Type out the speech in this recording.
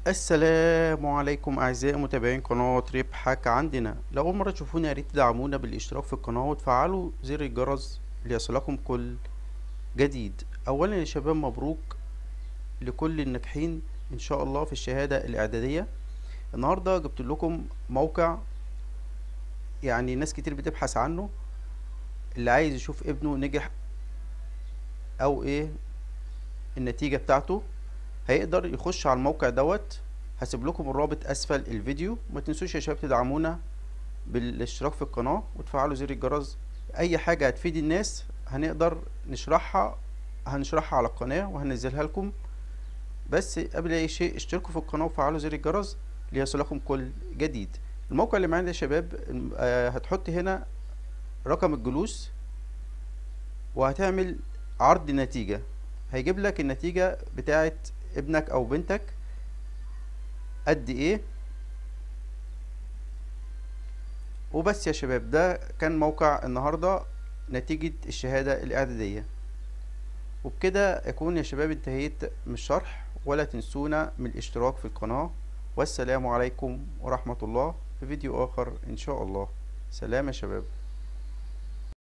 السلام عليكم اعزائي متابعين قناة ربحك عندنا لو اول مرة تشوفونا يا ريت تدعمونا بالاشتراك في القناة وتفعلوا زر الجرس ليصلكم كل جديد اولا يا شباب مبروك لكل الناجحين ان شاء الله في الشهادة الاعدادية النهاردة جبت لكم موقع يعني ناس كتير بتبحث عنه اللي عايز يشوف ابنه نجح او ايه النتيجة بتاعته هيقدر يخش على الموقع دوت هسيب لكم الرابط اسفل الفيديو ما تنسوش يا شباب تدعمونا بالاشتراك في القناة وتفعلوا زر الجرس اي حاجة هتفيد الناس هنقدر نشرحها هنشرحها على القناة وهنزلها لكم بس قبل اي شيء اشتركوا في القناة وفعلوا زر الجرس ليصلكم كل جديد الموقع اللي معانا يا شباب آه، هتحط هنا رقم الجلوس وهتعمل عرض نتيجة هيجيب لك النتيجة بتاعت ابنك او بنتك قد ايه وبس يا شباب ده كان موقع النهاردة نتيجة الشهادة الاعدادية وبكده اكون يا شباب انتهيت من الشرح ولا تنسونا من الاشتراك في القناة والسلام عليكم ورحمة الله في فيديو اخر ان شاء الله سلام يا شباب